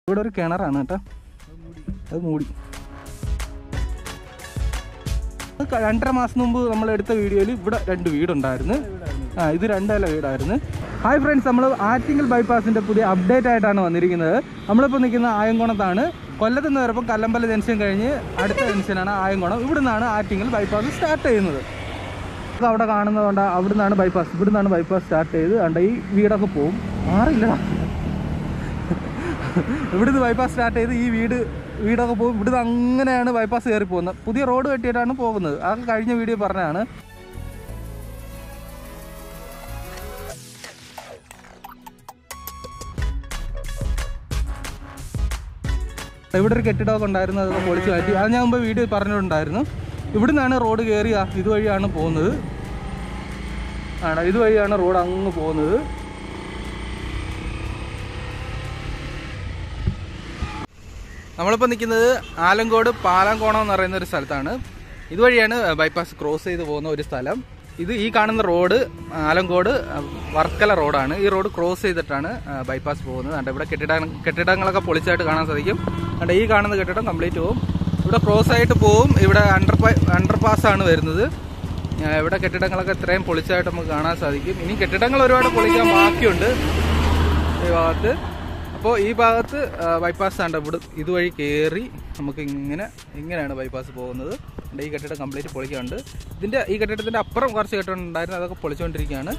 ഇവിടെ ഒരു കിണറാണ് കേട്ടോ അത് മൂടി അത് ക- രണ്ടര മാസം മുമ്പ് നമ്മൾ എടുത്ത വീഡിയോയിൽ ഇവിടെ രണ്ട് വീടുണ്ടായിരുന്നു ആ ഇത് രണ്ടല്ല വീടായിരുന്നു ഹായ് ഫ്രണ്ട്സ് നമ്മൾ ആറ്റിങ്ങൽ ബൈപ്പാസിൻ്റെ പുതിയ അപ്ഡേറ്റ് ആയിട്ടാണ് വന്നിരിക്കുന്നത് നമ്മളിപ്പോൾ നിൽക്കുന്ന ആയംകുണത്താണ് കൊല്ലത്ത് നിന്ന് വരുമ്പോൾ കല്ലമ്പല ജംഗ്ഷൻ കഴിഞ്ഞ് അടുത്ത ജംഗ്ഷനാണ് ആയംകുണം ഇവിടെ നിന്നാണ് ആറ്റിങ്ങൽ ബൈപ്പാസ് സ്റ്റാർട്ട് ചെയ്യുന്നത് ഇത് അവിടെ കാണുന്നതുകൊണ്ട് അവിടെ നിന്നാണ് ബൈപ്പാസ് ഇവിടെ നിന്നാണ് ബൈപ്പാസ് സ്റ്റാർട്ട് ചെയ്ത് കണ്ട ഈ വീടൊക്കെ പോവും മാറില്ലടാ ഇവിടുന്ന് ബൈപ്പാസ് സ്റ്റാർട്ട് ചെയ്ത് ഈ വീട് വീടൊക്കെ പോകും ഇവിടുന്ന് അങ്ങനെയാണ് ബൈപ്പാസ് കയറി പോകുന്നത് പുതിയ റോഡ് കെട്ടിയിട്ടാണ് പോകുന്നത് അതൊക്കെ കഴിഞ്ഞ വീഡിയോ പറഞ്ഞതാണ് ഇവിടെ ഒരു കെട്ടിടമൊക്കെ ഉണ്ടായിരുന്നു അതൊക്കെ പൊളിച്ച് മാറ്റി അത് ഞാൻ മുമ്പ് വീഡിയോ പറഞ്ഞിട്ടുണ്ടായിരുന്നു ഇവിടുന്നാണ് റോഡ് കയറിയ ഇതുവഴിയാണ് പോകുന്നത് ആണ് ഇതുവഴിയാണ് റോഡ് അങ്ങ് പോകുന്നത് നമ്മളിപ്പോൾ നിൽക്കുന്നത് ആലങ്കോട് പാലാങ്കോണം എന്ന് പറയുന്ന ഒരു സ്ഥലത്താണ് ഇതുവഴിയാണ് ബൈപ്പാസ് ക്രോസ് ചെയ്ത് പോകുന്ന ഒരു സ്ഥലം ഇത് ഈ കാണുന്ന റോഡ് ആലങ്കോട് വർക്കല റോഡാണ് ഈ റോഡ് ക്രോസ് ചെയ്തിട്ടാണ് ബൈപ്പാസ് പോകുന്നത് കണ്ട ഇവിടെ കെട്ടിട കെട്ടിടങ്ങളൊക്കെ പൊളിച്ചായിട്ട് കാണാൻ സാധിക്കും കണ്ട ഈ കാണുന്ന കെട്ടിടം കംപ്ലീറ്റ് പോകും ഇവിടെ ക്രോസ് ആയിട്ട് പോവും ഇവിടെ അണ്ടർ അണ്ടർ പാസ് ആണ് വരുന്നത് ആ, ഇവിടെ കെട്ടിടങ്ങളൊക്കെ ഇത്രയും പൊളിച്ചായിട്ട് നമുക്ക് കാണാൻ സാധിക്കും ഇനി കെട്ടിടങ്ങൾ ഒരുപാട് പൊളിക്കാൻ ബാക്കിയുണ്ട് ഈ ഭാഗത്ത് അപ്പോൾ ഈ ഭാഗത്ത് ബൈപ്പാസ് ആണ് ഇവിടെ ഇതുവഴി കയറി നമുക്ക് ഇങ്ങനെ ഇങ്ങനെയാണ് ബൈപ്പാസ് പോകുന്നത് ഇവിടെ ഈ കെട്ടിടം കംപ്ലീറ്റ് പൊളിക്കാനുണ്ട് ഇതിൻ്റെ ഈ കെട്ടിടത്തിൻ്റെ അപ്പുറം കുറച്ച് കെട്ടിടം ഉണ്ടായിരുന്നു അതൊക്കെ പൊളിച്ചുകൊണ്ടിരിക്കുകയാണ്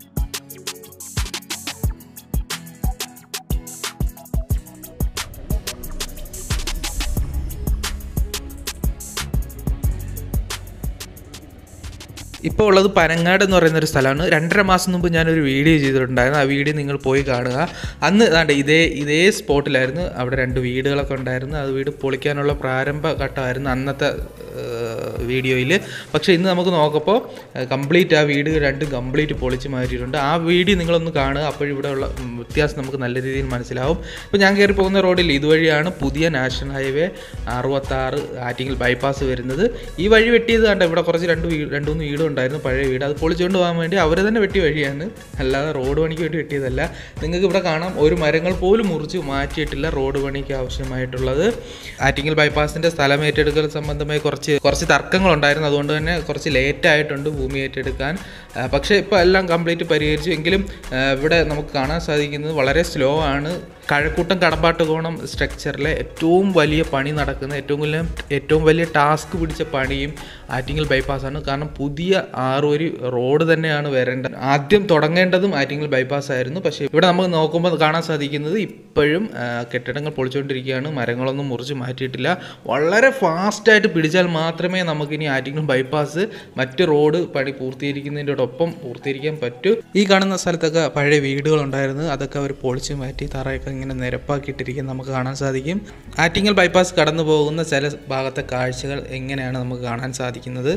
ഇപ്പോൾ ഉള്ളത് പനങ്ങാട് എന്ന് പറയുന്ന ഒരു സ്ഥലമാണ് രണ്ടര മാസം മുമ്പ് ഞാനൊരു വീഡിയോ ചെയ്തിട്ടുണ്ടായിരുന്നു ആ വീഡിയോ നിങ്ങൾ പോയി കാണുക അന്ന് ദാണ്ട് ഇതേ ഇതേ സ്പോട്ടിലായിരുന്നു അവിടെ രണ്ട് വീടുകളൊക്കെ ഉണ്ടായിരുന്നു അത് വീട് പൊളിക്കാനുള്ള പ്രാരംഭ ഘട്ടമായിരുന്നു അന്നത്തെ വീഡിയോയിൽ പക്ഷേ ഇന്ന് നമുക്ക് നോക്കപ്പോൾ കംപ്ലീറ്റ് ആ വീട് രണ്ടും കംപ്ലീറ്റ് പൊളിച്ച് മാറ്റിയിട്ടുണ്ട് ആ വീഡിയോ നിങ്ങളൊന്ന് കാണുക അപ്പോഴിവിടെ ഉള്ള ഉം, വ്യത്യാസം നമുക്ക് നല്ല രീതിയിൽ മനസ്സിലാവും ഇപ്പോൾ ഞാൻ കയറി പോകുന്ന റോഡിൽ ഇതുവഴിയാണ് പുതിയ നാഷണൽ ഹൈവേ അറുപത്താറ് ആറ്റിങ്ങൽ ബൈപ്പാസ് വരുന്നത് ഈ വഴി വെട്ടിയത് കണ്ട ഇവിടെ കുറച്ച് രണ്ട് വീട് രണ്ട് മൂന്ന് വീടും ഉണ്ടായിരുന്നു പഴയ വീട് അത് പൊളിച്ചുകൊണ്ട് പോകാൻ വേണ്ടി അവർ തന്നെ വെട്ടിയ വഴിയാണ് അല്ലാതെ റോഡ് പണിക്ക് വേണ്ടി വെട്ടിയതല്ല നിങ്ങൾക്ക് ഇവിടെ കാണാം ഒരു മരങ്ങൾ പോലും മുറിച്ച് മാറ്റിയിട്ടില്ല റോഡ് പണിക്ക് ആവശ്യമായിട്ടുള്ളത് ആറ്റിങ്ങൽ ബൈപ്പാസിൻ്റെ സ്ഥലം ഏറ്റെടുക്കൽ സംബന്ധമായി കുറച്ച് കുറച്ച് തർക്കങ്ങളുണ്ടായിരുന്നു അതുകൊണ്ട് തന്നെ കുറച്ച് ലേറ്റ് ആയിട്ടുണ്ട് ഭൂമി ഏറ്റെടുക്കാൻ ആ, പക്ഷേ ഇപ്പോൾ എല്ലാം കംപ്ലീറ്റ് പരിഹരിച്ചു എങ്കിലും ആ, ഇവിടെ നമുക്ക് കാണാൻ സാധിക്കുന്നത് വളരെ സ്ലോ ആണ് കഴക്കൂട്ടം കടമ്പാട്ടുകോണം സ്ട്രക്ചറിലെ ഏറ്റവും വലിയ പണി നടക്കുന്ന ഏറ്റവും വലിയ ഏറ്റവും വലിയ ടാസ്ക് പിടിച്ച പണിയും ആറ്റിങ്ങൽ ബൈപ്പാസാണ് കാരണം പുതിയ ആറൊരു റോഡ് തന്നെയാണ് വരേണ്ടത് ആദ്യം തുടങ്ങേണ്ടതും ആറ്റിങ്ങൽ ബൈപ്പാസ് ആയിരുന്നു പക്ഷേ ഇവിടെ നമുക്ക് നോക്കുമ്പോൾ കാണാൻ സാധിക്കുന്നത് ഇപ്പോഴും ആ, കെട്ടിടങ്ങൾ പൊളിച്ചുകൊണ്ടിരിക്കുകയാണ് മരങ്ങളൊന്നും മുറിച്ച് മാറ്റിയിട്ടില്ല വളരെ ഫാസ്റ്റായിട്ട് പിടിച്ചാൽ മാത്രമേ നമുക്കിനി ആറ്റിങ്ങൽ ബൈപ്പാസ് മറ്റ് റോഡ് പണി പൂർത്തീകരിക്കുന്നതിനോടൊപ്പം പൂർത്തീകരിക്കാൻ പറ്റൂ ഈ കാണുന്ന സ്ഥലത്തൊക്കെ പഴയ വീടുകളുണ്ടായിരുന്നു അതൊക്കെ അവർ പൊളിച്ച് മാറ്റി തറയൊക്കെ ഇങ്ങനെ നിരപ്പാക്കിയിട്ടിരിക്കുന്നത് നമുക്ക് കാണാൻ സാധിക്കും ആറ്റിങ്ങൽ ബൈപ്പാസ് കടന്നു പോകുന്ന ചില ഭാഗത്തെ കാഴ്ചകൾ എങ്ങനെയാണ് നമുക്ക് കാണാൻ സാധിക്കുന്നത്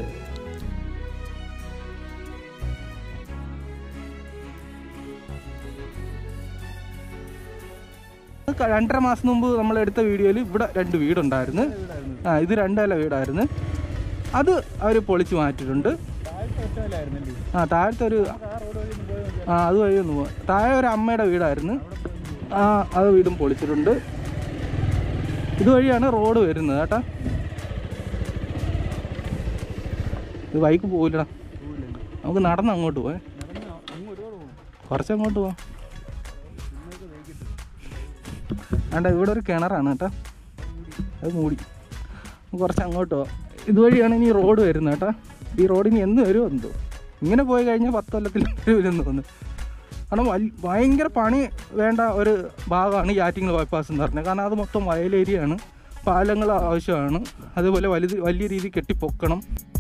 അത് ക- രണ്ടര മാസം മുമ്പ് നമ്മൾ എടുത്ത വീഡിയോയിൽ ഇവിടെ രണ്ട് വീടുണ്ടായിരുന്നു ആ ഇത് രണ്ടല്ല വീടായിരുന്നു അത് അവർ പൊളിച്ച് മാറ്റിയിട്ടുണ്ട് ആ താഴത്തെ ഒരു ആ അത് വഴി ഒന്ന് പോവാം താഴെ ഒരു അമ്മയുടെ വീടായിരുന്നു ആ അത് വീടും പൊളിച്ചിട്ടുണ്ട് ഇതുവഴിയാണ് റോഡ് വരുന്നത് കേട്ടാ ഇത് ബൈക്ക് പോവില്ലടാ നമുക്ക് നടന്ന് അങ്ങോട്ട് പോവേ കുറച്ച് അങ്ങോട്ട് പോവാം വേണ്ട ഇവിടെ ഒരു കിണറാണ് കേട്ടോ അത് മൂടി നമുക്ക് കുറച്ച് അങ്ങോട്ട് പോവാം ഇതുവഴിയാണ് ഇനി റോഡ് വരുന്നത് കേട്ടോ ഈ റോഡ് ഇനി എന്ന് വരുമോ എന്തോ ഇങ്ങനെ പോയി കഴിഞ്ഞാൽ പത്ത് കൊല്ലത്തിൽ വരുമെന്ന് തോന്നുന്നു കാരണം വൽ- ഭയങ്കര പണി വേണ്ട ഒരു ഭാഗമാണ് ഈ ആറ്റിങ്ങൽ ബൈപ്പാസ് എന്ന് പറഞ്ഞത് കാരണം അത് മൊത്തം വയലേരിയയാണ് പാലങ്ങൾ ആവശ്യമാണ് അതുപോലെ വലുത് വലിയ രീതിയിൽ കെട്ടിപ്പൊക്കണം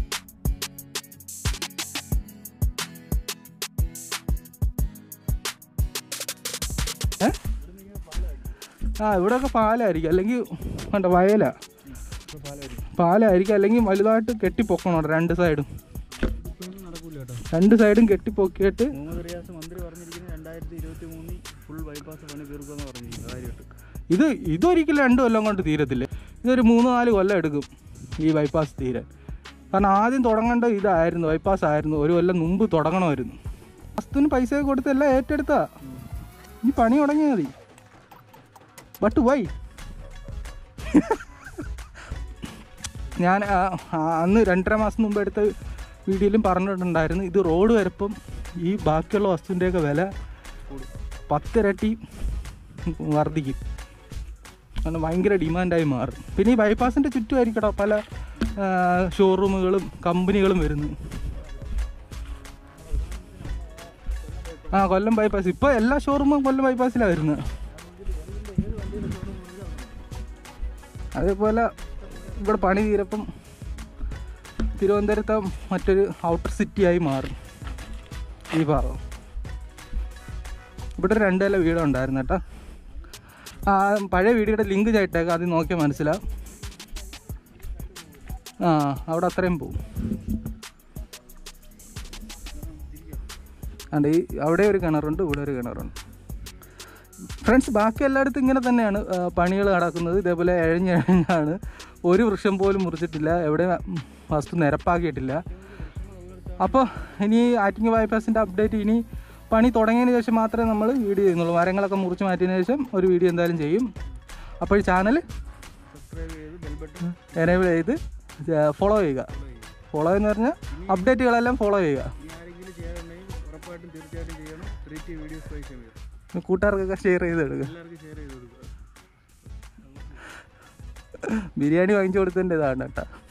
ഏ ആ ഇവിടെയൊക്കെ പാലായിരിക്കും അല്ലെങ്കിൽ വേണ്ട വയലാ പാലായിരിക്കും അല്ലെങ്കിൽ വലുതായിട്ട് കെട്ടിപ്പൊക്കണം അവിടെ രണ്ട് സൈഡും രണ്ട് സൈഡും കെട്ടിപ്പൊക്കിയിട്ട് മുഹമ്മദ് റിയാസ് മന്ത്രി പറഞ്ഞിരിക്കുന്നത് രണ്ടായിരത്തി ഇരുപത്തി മൂന്നിൽ ഫുൾ ബൈപ്പാസ് പണി തീർക്കുമെന്ന് പറഞ്ഞിരിക്കുന്നത് കാര്യമായിട്ട് ഇത് ഇതൊരിക്കലും രണ്ട് കൊല്ലം കൊണ്ട് തീരത്തില്ല ഇതൊരു മൂന്ന് നാല് കൊല്ലം എടുക്കും ഈ ബൈപ്പാസ് തീരാൻ കാരണം ആദ്യം തുടങ്ങേണ്ട ഇതായിരുന്നു ബൈപ്പാസ് ആയിരുന്നു ഒരു കൊല്ലം മുമ്പ് തുടങ്ങണമായിരുന്നു വസ്തുവിന് പൈസ കൊടുത്ത് എല്ലാം ഏറ്റെടുത്താ ഇനി പണി തുടങ്ങിയാൽ മതി ബട്ട് വൈ ഞാൻ ആ, ആ, അന്ന് രണ്ടര മാസം മുമ്പ് എടുത്ത വീഡിയോയിലും പറഞ്ഞിട്ടുണ്ടായിരുന്നു ഇത് റോഡ് വരപ്പം ഈ ബാക്കിയുള്ള വസ്തുവിൻ്റെയൊക്കെ വില പത്തിരട്ടി വർദ്ധിക്കും കാരണം ഭയങ്കര ഡിമാൻഡായി മാറും പിന്നെ ഈ ബൈപ്പാസിൻ്റെ ചുറ്റുമായിരിക്കട്ടോ പല ആ, ഷോറൂമുകളും കമ്പനികളും വരുന്നത് ആ കൊല്ലം ബൈപ്പാസ് ഇപ്പോൾ എല്ലാ ഷോറൂമും കൊല്ലം ബൈപ്പാസിലാണ് വരുന്നത് അതേപോലെ ഇവിടെ പണി തീരപ്പം തിരുവനന്തപുരത്തെ മറ്റൊരു ഔട്ടർ സിറ്റിയായി മാറും ഈ ഭാഗം ഇവിടെ ഒരു രണ്ട് നില വീടുണ്ടായിരുന്നു കേട്ടോ ആ പഴയ വീടിയുടെ ലിങ്ക് ചെയ്തിട്ടേക്കാം അത് നോക്കിയാൽ മനസ്സിലാവും ആ അവിടെ അത്രയും പോവും അണ്ട് ഈ അവിടെ ഒരു കിണറുണ്ട് ഇവിടെ ഒരു കിണറുണ്ട് ഫ്രണ്ട്സ് ബാക്കി എല്ലായിടത്തും ഇങ്ങനെ തന്നെയാണ് പണികൾ നടക്കുന്നത് ഇതേപോലെ എഴഞ്ഞെഴഞ്ഞാണ് ഒരു വൃക്ഷം പോലും മുറിച്ചിട്ടില്ല എവിടെ വസ്തു നിരപ്പാക്കിയിട്ടില്ല അപ്പോൾ ഇനി ആറ്റിങ്ങി ബൈപ്പാസിൻ്റെ അപ്ഡേറ്റ് ഇനി പണി തുടങ്ങിയതിന് ശേഷം മാത്രമേ നമ്മൾ വീഡിയോ ചെയ്യുന്നുള്ളൂ മരങ്ങളൊക്കെ മുറിച്ച് മാറ്റിയതിന് ശേഷം ഒരു വീഡിയോ എന്തായാലും ചെയ്യും അപ്പോൾ ഈ ചാനൽ സബ്സ്ക്രൈബ് ചെയ്ത് ബെൽ ബട്ടൺ എനേബിൾ ചെയ്ത് ഫോളോ ചെയ്യുക ഫോളോ എന്ന് പറഞ്ഞാൽ അപ്ഡേറ്റുകളെല്ലാം ഫോളോ ചെയ്യുക ഇനി ആരെങ്കിലും ചെയ്യാറുണ്ടെങ്കിൽ ഉറപ്പായിട്ടും തീർച്ചയായിട്ടും ചെയ്യണം ത്രീ വീഡിയോസ് പൈസ വരും കൂട്ടുകാർക്കൊക്കെ ഷെയർ ചെയ്തെടുക്കുക എല്ലാവർക്കും ഷെയർ ചെയ്ത് കൊടുക്കുക ബിരിയാണി വാങ്ങിച്ചു കൊടുത്തതിൻ്റെ ഇതാണ് കേട്ടോ